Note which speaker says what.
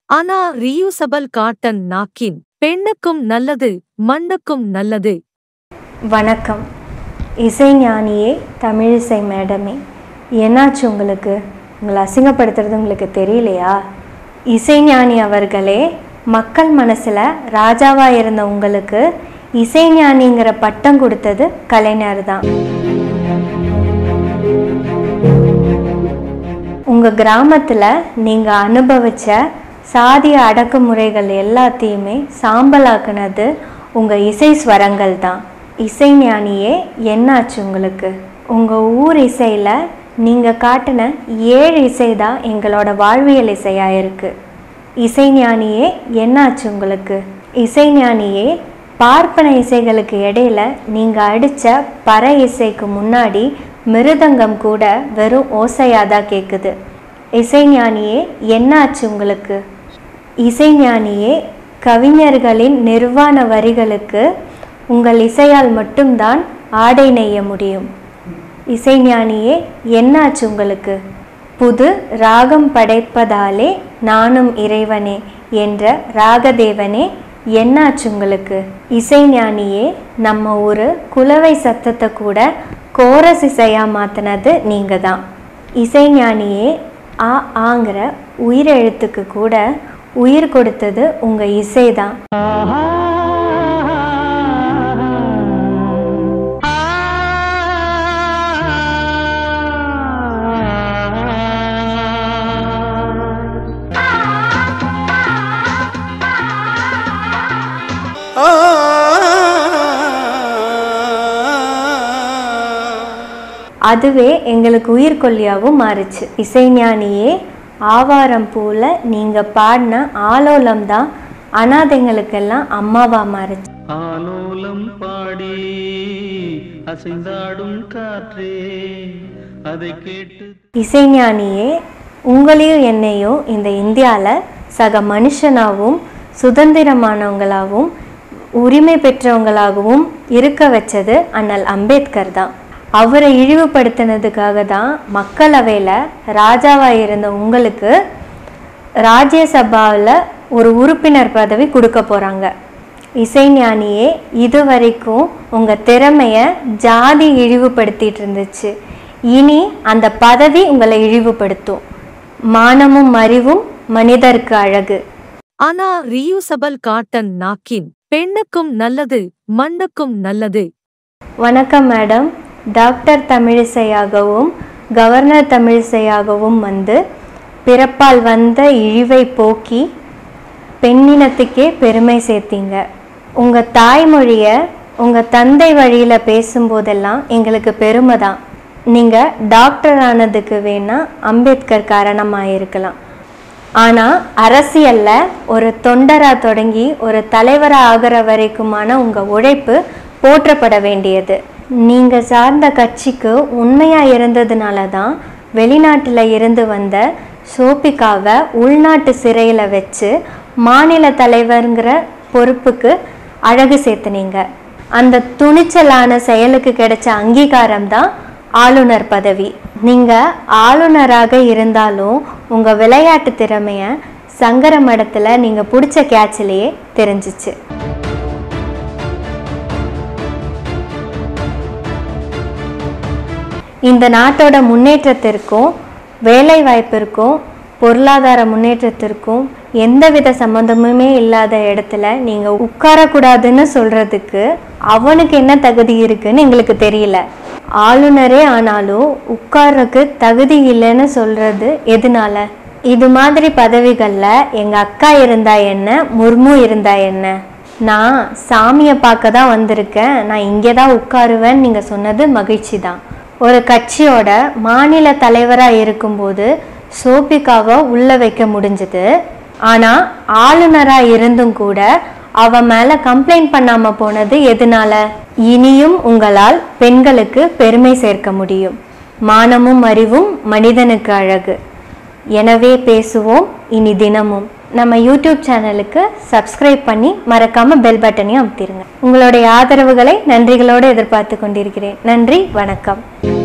Speaker 1: ஆனா reusable cotton நாக்கின் பெண்ணுக்கும் நல்லது மண்ணுக்கும் நல்லது
Speaker 2: வணக்கம் இசைஞானியே தமிழிசை மேடமே என்னாச்சு உங்களுக்கு உங்களை அசிங்கப்படுத்துறது உங்களுக்கு தெரியலையா இசைஞானி அவர்களே மக்கள் மனசில் ராஜாவாக இருந்த உங்களுக்கு இசைஞானிங்கிற பட்டம் கொடுத்தது கலைஞர் தான் உங்கள் கிராமத்தில் நீங்கள் அனுபவிச்ச சாதிய அடக்குமுறைகள் எல்லாத்தையுமே சாம்பலாக்குனது உங்கள் இசை ஸ்வரங்கள் தான் இசைஞானியே என்னாச்சு உங்களுக்கு உங்கள் ஊர் இசையில் நீங்கள் காட்டின ஏழு இசை தான் எங்களோட வாழ்வியல் இசையாக இருக்குது இசைஞானியே என்னாச்சு உங்களுக்கு இசைஞானியே பார்ப்பன இசைகளுக்கு இடையில நீங்கள் அடித்த பற இசைக்கு முன்னாடி மிருதங்கம் கூட வெறும் ஓசையாக தான் கேட்குது இசைஞானியே என்னாச்சு உங்களுக்கு இசைஞானியே கவிஞர்களின் நிர்வாண வரிகளுக்கு உங்கள் இசையால் மட்டும்தான் ஆடை நெய்ய முடியும் இசைஞானியே என்னாச்சு உங்களுக்கு புது ராகம் படைப்பதாலே நானும் இறைவனே என்ற ராகதேவனே என்னாச்சு உங்களுக்கு இசைஞானியே நம்ம ஒரு குலவை சத்தத்தை கூட கோரஸ் இசையாக மாற்றினது நீங்கள் தான் இசைஞானியே ஆ ஆங்கிற உயிரெழுத்துக்கு கூட உயிர் கொடுத்தது உங்கள் இசை தான் அதுவே எங்களுக்கு உயிர்கொல்லியாகவும் மாறுச்சு இசைஞானியே ஆவாரம் பூல நீங்கள் பாடின ஆலோலம் தான் அனாதைங்களுக்கெல்லாம் அம்மாவா மாறுச்சு
Speaker 3: ஆலோலம் பாடி அசைந்தாடும் காற்றே அதை கேட்டு
Speaker 2: இசைஞானியே உங்களையும் என்னையும் இந்த இந்தியாவில் சக மனுஷனாகவும் சுதந்திரமானவங்களாகவும் உரிமை பெற்றவங்களாகவும் இருக்க வச்சது அண்ணல் அம்பேத்கர் தான் அவரை இழிவுபடுத்தினதுக்காக தான் மக்களவையில் ராஜாவாக இருந்த உங்களுக்கு ராஜ்யசபாவில் ஒரு உறுப்பினர் பதவி கொடுக்க போகிறாங்க இசைஞானியே இது வரைக்கும் உங்கள் திறமைய ஜாதி இழிவுபடுத்திட்டு இருந்துச்சு இனி அந்த பதவி உங்களை இழிவுபடுத்தும் மானமும் அறிவும் மனிதருக்கு அழகு
Speaker 1: ஆனா ரீயூசபிள் காட்டன் நாக்கின் பெண்ணுக்கும் நல்லது மண்ணுக்கும் நல்லது
Speaker 2: வணக்கம் மேடம் டாக்டர் தமிழிசையாகவும் கவர்னர் தமிழிசையாகவும் வந்து பிறப்பால் வந்த இழிவை போக்கி பெண்ணினத்துக்கே பெருமை சேர்த்தீங்க உங்கள் தாய்மொழியை உங்கள் தந்தை வழியில் பேசும்போதெல்லாம் எங்களுக்கு பெருமை தான் நீங்கள் டாக்டர் ஆனதுக்கு வேணா அம்பேத்கர் காரணமாக இருக்கலாம் ஆனால் அரசியலில் ஒரு தொண்டராக தொடங்கி ஒரு தலைவராக ஆகிற வரைக்குமான உங்கள் உழைப்பு போற்றப்பட வேண்டியது நீங்கள் சார்ந்த கட்சிக்கு உண்மையாக இருந்ததுனால தான் வெளிநாட்டில் இருந்து வந்த சோபிகாவை உள்நாட்டு சிறையில் வச்சு மாநில தலைவருங்கிற பொறுப்புக்கு அழகு சேர்த்துனீங்க அந்த துணிச்சலான செயலுக்கு கிடைச்ச அங்கீகாரம் தான் ஆளுநர் பதவி நீங்கள் ஆளுநராக இருந்தாலும் உங்கள் விளையாட்டு திறமைய சங்கர மடத்தில் நீங்கள் பிடிச்ச கேட்சிலேயே தெரிஞ்சிச்சு இந்த நாட்டோட முன்னேற்றத்திற்கும் வேலை வாய்ப்பிற்கும் பொருளாதார முன்னேற்றத்திற்கும் எந்தவித சம்மந்தமுமே இல்லாத இடத்துல நீங்கள் உட்காரக்கூடாதுன்னு சொல்கிறதுக்கு அவனுக்கு என்ன தகுதி இருக்குன்னு எங்களுக்கு தெரியல ஆளுநரே ஆனாலும் உட்கார்றதுக்கு தகுதி இல்லைன்னு சொல்கிறது எதனால இது மாதிரி பதவிகளில் எங்கள் அக்கா இருந்தா என்ன முர்மு இருந்தா என்ன நான் சாமியை பார்க்க தான் வந்திருக்கேன் நான் இங்கே தான் உட்காருவேன்னு நீங்கள் சொன்னது மகிழ்ச்சி தான் ஒரு கட்சியோட மாநில தலைவராக இருக்கும்போது சோபிகாவை உள்ள வைக்க முடிஞ்சது ஆனால் ஆளுநராக இருந்தும் கூட அவ மேலே கம்ப்ளைண்ட் பண்ணாமல் போனது எதனால இனியும் உங்களால் பெண்களுக்கு பெருமை சேர்க்க முடியும் மானமும் அறிவும் மனிதனுக்கு அழகு எனவே பேசுவோம் இனி தினமும் நம்ம யூடியூப் சேனலுக்கு சப்ஸ்கிரைப் பண்ணி மறக்காம பெல் பட்டனையும் அமுத்திருங்க உங்களுடைய ஆதரவுகளை நன்றிகளோடு எதிர்பார்த்து கொண்டிருக்கிறேன் நன்றி வணக்கம்